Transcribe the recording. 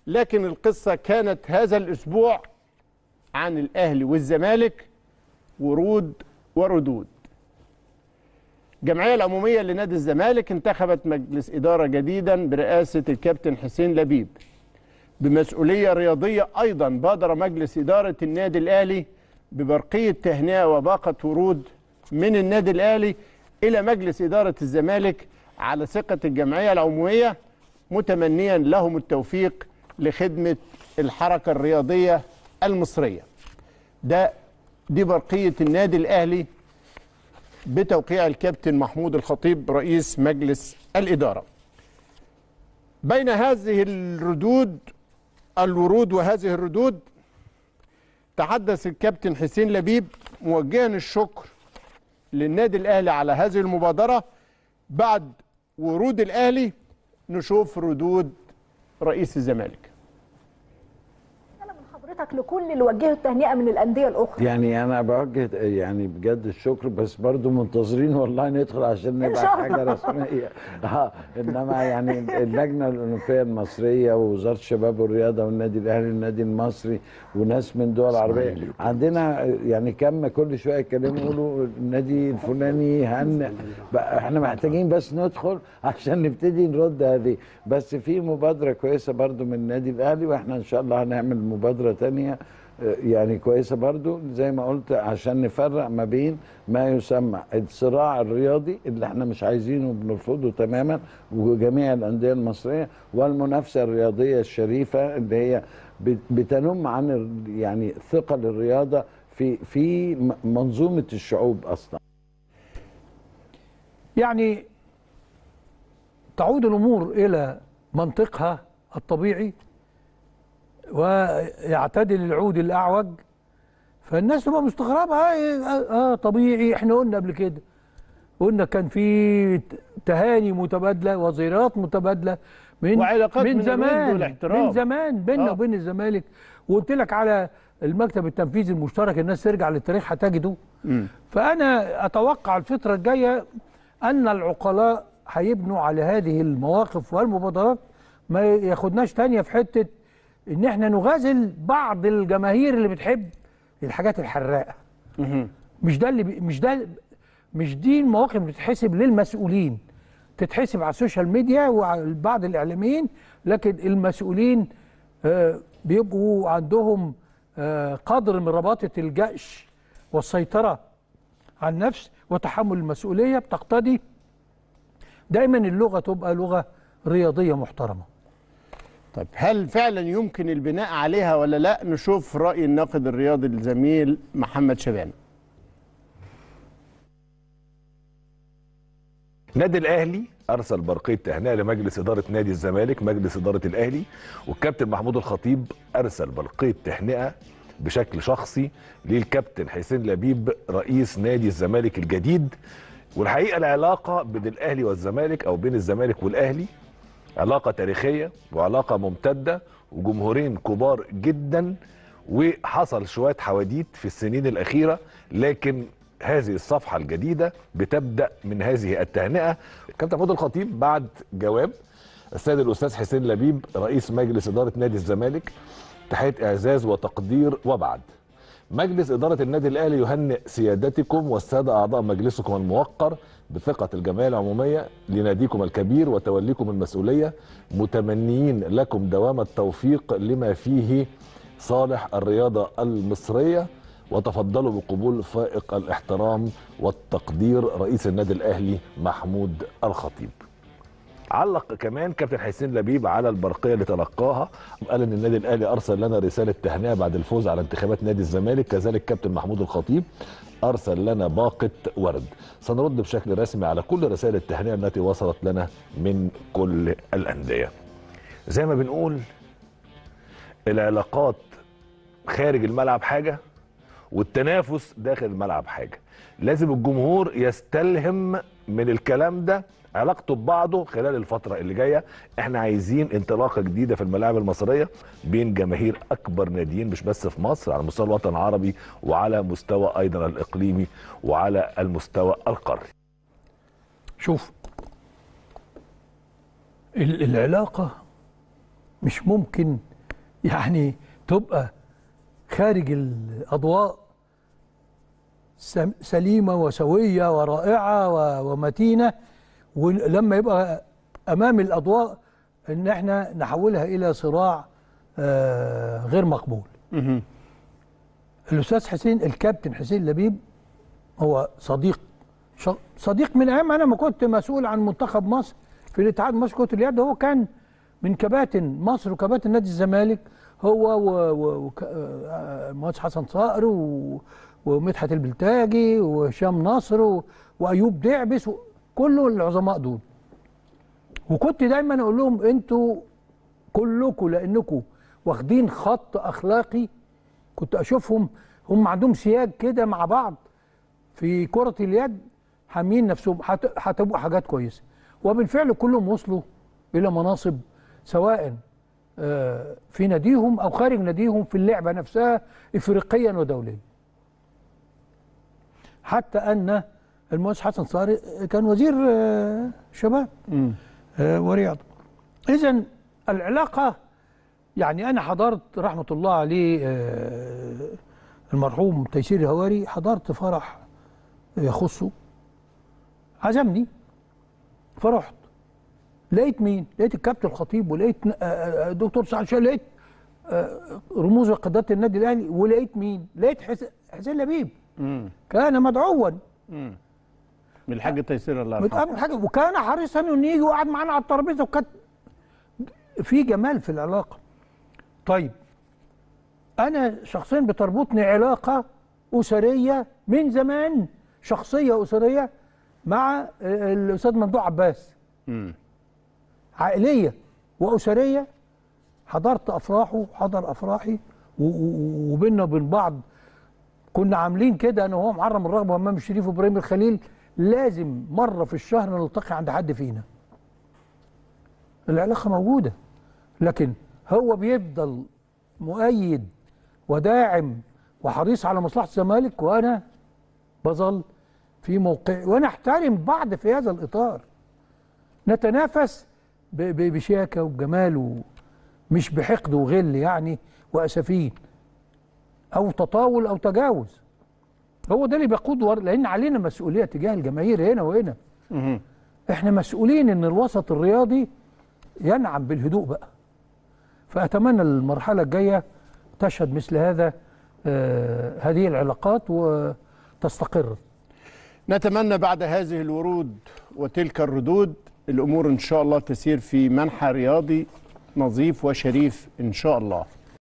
لكن القصة كانت هذا الأسبوع عن الأهلي والزمالك ورود وردود الجمعية العمومية لنادي الزمالك انتخبت مجلس إدارة جديدا برئاسة الكابتن حسين لبيب بمسؤولية رياضية أيضا بادر مجلس إدارة النادي الأهلي ببرقية تهنئة وباقة ورود من النادي الأهلي إلى مجلس إدارة الزمالك على ثقة الجمعية العمومية متمنيا لهم التوفيق لخدمة الحركة الرياضية المصرية ده دي برقية النادي الأهلي بتوقيع الكابتن محمود الخطيب رئيس مجلس الإدارة بين هذه الردود الورود وهذه الردود تحدث الكابتن حسين لبيب موجها الشكر للنادي الأهلي على هذه المبادرة بعد ورود الأهلي نشوف ردود رئيس الزمالك انا من حضرتك لكل اللي وجهوا التهنئه من الانديه الاخرى يعني انا بوجه يعني بجد الشكر بس برضو منتظرين والله ندخل عشان نبقى شاء الله. حاجه رسميه اه انما يعني اللجنه الاولمبيه المصريه ووزاره الشباب والرياضه والنادي الاهلي والنادي المصري وناس من دول عربيه عندنا يعني كم كل شويه يتكلموا يقولوا النادي الفلاني هن بقى احنا محتاجين بس ندخل عشان نبتدي نرد هذه بس في مبادره كويسه برضو من النادي الاهلي واحنا ان شاء الله هنعمل مبادره تانية يعني كويسه برضو زي ما قلت عشان نفرق ما بين ما يسمى الصراع الرياضي اللي احنا مش عايزينه وبنرفضه تماما وجميع الانديه المصريه والمنافسه الرياضيه الشريفه اللي هي بت- بتنم عن ال- يعني ثقل الرياضه في في م- منظومه الشعوب اصلا يعني تعود الامور الى منطقها الطبيعي ويعتدل العود الاعوج فالناس تبقى مستغربه اه, آه, اه طبيعي احنا قلنا قبل كده قلنا كان في تهاني متبادله وزيارات متبادله من وعلاقات من من الود زمان والاحترام. من زمان بيننا آه. وبين الزمالك وقلت لك على المكتب التنفيذي المشترك الناس ترجع للتاريخ هتجده فانا اتوقع الفتره الجايه ان العقلاء هيبنوا على هذه المواقف والمبادرات ما ياخدناش تانية في حته ان احنا نغازل بعض الجماهير اللي بتحب الحاجات الحراقه مش ده اللي بي مش ده مش دي المواقف اللي بتتحسب للمسؤولين تتحسب على السوشيال ميديا وعلى بعض الاعلاميين لكن المسؤولين آه، بيبقوا عندهم آه، قدر من رباطه الجأش والسيطره على النفس وتحمل المسؤوليه بتقتضي دايما اللغه تبقى لغه رياضيه محترمه طيب هل فعلا يمكن البناء عليها ولا لا نشوف رأي الناقد الرياضي الزميل محمد شبان نادي الاهلي ارسل برقيه تهنئه لمجلس اداره نادي الزمالك مجلس اداره الاهلي والكابتن محمود الخطيب ارسل برقيه تهنئه بشكل شخصي للكابتن حسين لبيب رئيس نادي الزمالك الجديد والحقيقه العلاقه بين الاهلي والزمالك او بين الزمالك والاهلي علاقه تاريخيه وعلاقه ممتده وجمهورين كبار جدا وحصل شويه حواديت في السنين الاخيره لكن هذه الصفحه الجديده بتبدا من هذه التهنئه كابتن محمود الخطيب بعد جواب السيد الاستاذ حسين لبيب رئيس مجلس اداره نادي الزمالك تحيه اعزاز وتقدير وبعد مجلس إدارة النادي الأهلي يهنئ سيادتكم والسادة أعضاء مجلسكم الموقر بثقة الجمعية العمومية لناديكم الكبير وتوليكم المسؤولية متمنيين لكم دوام التوفيق لما فيه صالح الرياضة المصرية وتفضلوا بقبول فائق الاحترام والتقدير رئيس النادي الأهلي محمود الخطيب علق كمان كابتن حسين لبيب على البرقيه اللي تلقاها قال ان النادي الاهلي ارسل لنا رساله تهنئه بعد الفوز على انتخابات نادي الزمالك كذلك كابتن محمود الخطيب ارسل لنا باقه ورد سنرد بشكل رسمي على كل رسائل التهنئه التي وصلت لنا من كل الانديه زي ما بنقول العلاقات خارج الملعب حاجه والتنافس داخل الملعب حاجه لازم الجمهور يستلهم من الكلام ده علاقته ببعضه خلال الفترة اللي جاية احنا عايزين انطلاقة جديدة في الملاعب المصرية بين جماهير اكبر ناديين مش بس في مصر على مستوى الوطن العربي وعلى مستوى ايضا الاقليمي وعلى المستوى القاري شوف ال- العلاقة مش ممكن يعني تبقى خارج الاضواء سم- سليمه وسويه ورائعه و- ومتينه ولما يبقى امام الاضواء ان احنا نحولها الى صراع آه، غير مقبول الاستاذ حسين الكابتن حسين لبيب هو صديق ش- صديق من ايام انا ما كنت مسؤول عن منتخب مصر في الاتحاد المصري لكره اليد هو كان من كباتن مصر وكباتن نادي الزمالك هو و- و- وك- آه، المهندس حسن صقر و- ومدحت البلتاجي وهشام نصر و- وايوب دعبس و- كل العظماء دول وكنت دايما اقول لهم انتوا كلكم لانكم واخدين خط اخلاقي كنت اشوفهم هم عندهم سياج كده مع بعض في كرة اليد حامين نفسهم هت- هتبقوا حاجات كويسة وبالفعل كلهم وصلوا إلى مناصب سواء آه، في ناديهم أو خارج ناديهم في اللعبة نفسها إفريقيا ودوليا حتى أن المهندس حسن صاري كان وزير آه، شباب آه، ورياضة إذا العلاقة يعني أنا حضرت رحمة الله عليه آه، المرحوم تيسير الهواري حضرت فرح يخصه عزمني فرحت لقيت مين؟ لقيت الكابتن الخطيب ولقيت آه، آه، الدكتور سعد شاه لقيت آه، رموز وقيادات النادي الاهلي ولقيت مين؟ لقيت حس- حسين لبيب كان مدعوا من الحاج تيسير الله يرحمه متقابل حاجه وكان حريصا انه يجي وقعد معانا على الترابيزه وكانت في جمال في العلاقه طيب انا شخصيا بتربطني علاقه اسريه من زمان شخصيه اسريه مع الاستاذ ممدوح عباس عائليه واسريه حضرت افراحه حضر افراحي و- و- وبيننا وبين بعض كنا عاملين كده انا وهو محرم الرغبه وامام الشريف وابراهيم الخليل لازم مره في الشهر نلتقي عند حد فينا العلاقه موجوده لكن هو بيفضل مؤيد وداعم وحريص على مصلحه الزمالك وانا بظل في موقعي وانا احترم بعض في هذا الاطار نتنافس ب- ب- بشياكه وجمال مش بحقد وغل يعني واسفين او تطاول او تجاوز هو ده اللي بيقود ور... لان علينا مسؤوليه تجاه الجماهير هنا وهنا احنا مسؤولين ان الوسط الرياضي ينعم بالهدوء بقى فاتمنى المرحله الجايه تشهد مثل هذا آه هذه العلاقات وتستقر نتمنى بعد هذه الورود وتلك الردود الامور ان شاء الله تسير في منحى رياضي نظيف وشريف ان شاء الله